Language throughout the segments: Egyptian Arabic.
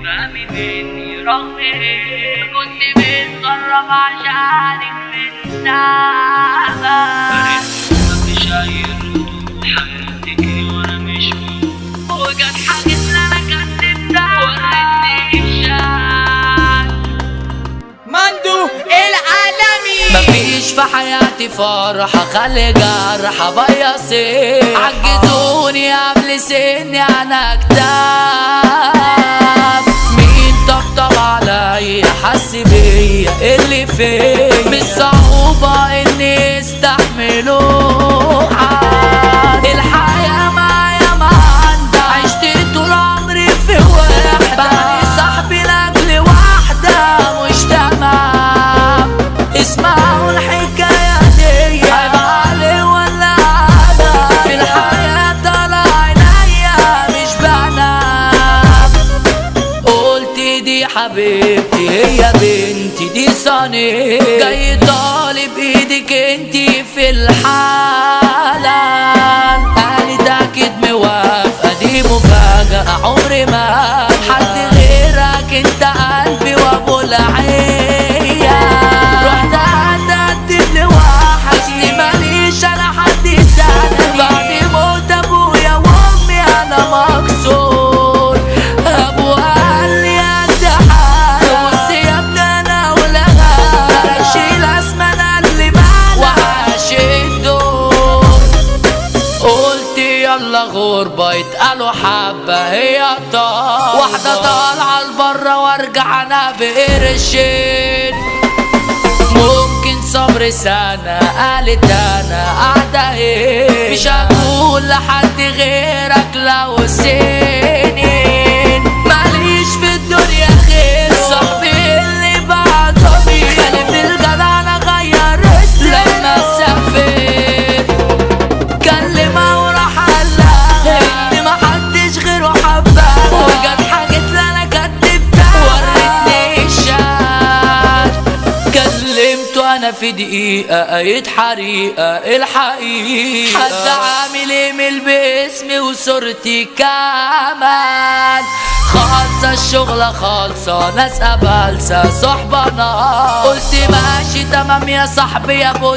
تفهمي مني رغم إيه كنت متغرب عشانك من زمان مفيش أي ردود حياتك وأنا مش موجود وجت حاجة أنا كتبتها وريتني الشات مندو العالمي مفيش في حياتي فرحة خلي جرحة بيصير عجزوني قبل سني انا اكتاب مين طبطب عليا حس بيا اللي فيا مش صعوبة اني استحملوها الحياة معايا ما عندها عشت طول عمري في وحدة بعد صاحبي لاجل واحدة مش تمام اسمعوا الحكاية دي عيب علي ولا أنا في الحياة طالع عينيا مش بنام قلت دي حبيبتي هي بنتي دي صني جاي طالب ايدك انتي في الحلال قالت اكيد موافقة دي مفاجأة عمري ما حد غيرك انت قلبي وابو العيال رحت اتقدم لواحد اصلي ماليش انا حد يسألني بعد موت ابويا وامي انا مكسور ابو قال لي انت حالة بص يا ابني انا ولها اشيل اسمى انا اللي معنا وعاش الدور قلت يلا غربة يتقالوا حبة هي طار واحدة طالعة لبرا وارجع انا بقرشين ممكن صبر سنة قالت انا قاعدة ايه مش هقول لحد غيرك لو سنين ماليش في الدنيا غير صاحبي اللي بعضني خلي في الجدع انا غير اسمي لما سافر كلمة وراح قالها ان محدش غيره حبها وجت حاجة اللي انا كدبتها وريتني الشات كلمته انا في دقيقة قايت حريقة الحقيقة حد عامل ايميل باسمي وصورتي كمان خالصة الشغلة خالصة ناس قبلسة صحبنا قلت ماشي تمام يا صاحبي يا ابو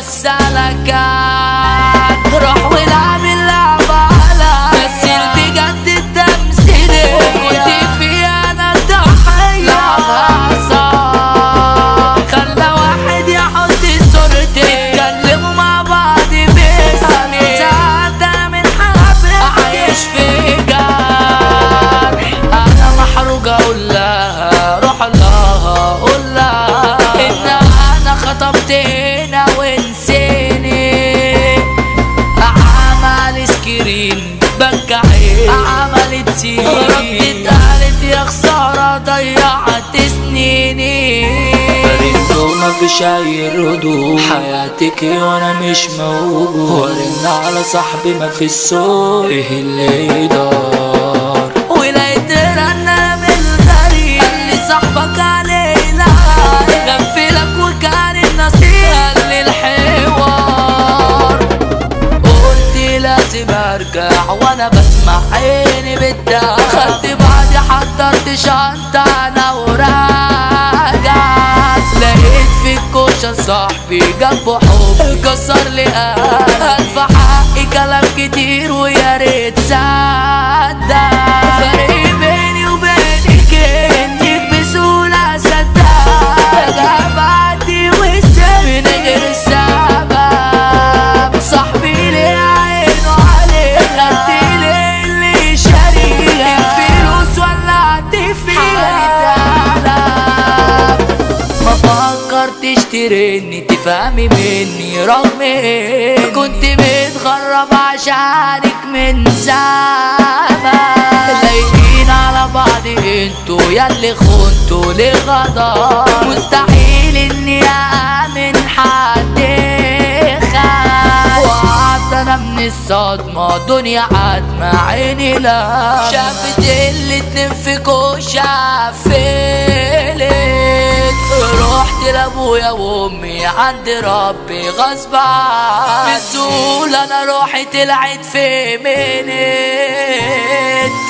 السلكات روح والعب اللعبة على مثل بجد التمثيلية كنت في انا الضحية لعبها صح خلى واحد يحط صورتي اتكلموا مع بعض باسمي ساعات انا من حبيبتي عايش في جرح انا محروق اقول لها روح لها قول لها ان انا خطبت هنا ونسيني عمل سكرين بكى عين عملت سين ردت قالت يا خسارة ضيعت سنيني بريت مفيش اي ردود حياتك وانا مش موجود ورن على صاحبي ما في السوق ايه اللي يدار ولقيت رنة من الغريب قال لي صاحبك علينا غفلك وكان النصيب قال لي الحوار قلت لازم ارجع وانا بسمع عيني بتدعى خدت بعضي حضرت شنطة انا وراجع لقيت في الكوشة صاحبي جنبه حب كسر لي قلب الف حقي كلام كتير ويا ريت صدق فرق بيني وبينك انك بسهولة صدق بعدي وسط من غير سبب صاحبي ليه عينه عليه خدت ليه اللي شاريه الفلوس ولعت فيها ما فكرتش ترني تفهمي مني رغم اني كنت متغرب عشانك من زمان لايقين على بعض انتوا ياللي خنتوا لغدا مستحيل اني اامن حد خان وقعدت انا من الصدمة دنيا عتمة عيني لا شافت الاتنين في كوشة فيلت رحت لابويا وامي عند ربي غصب عني بسهولة انا روحي طلعت في منت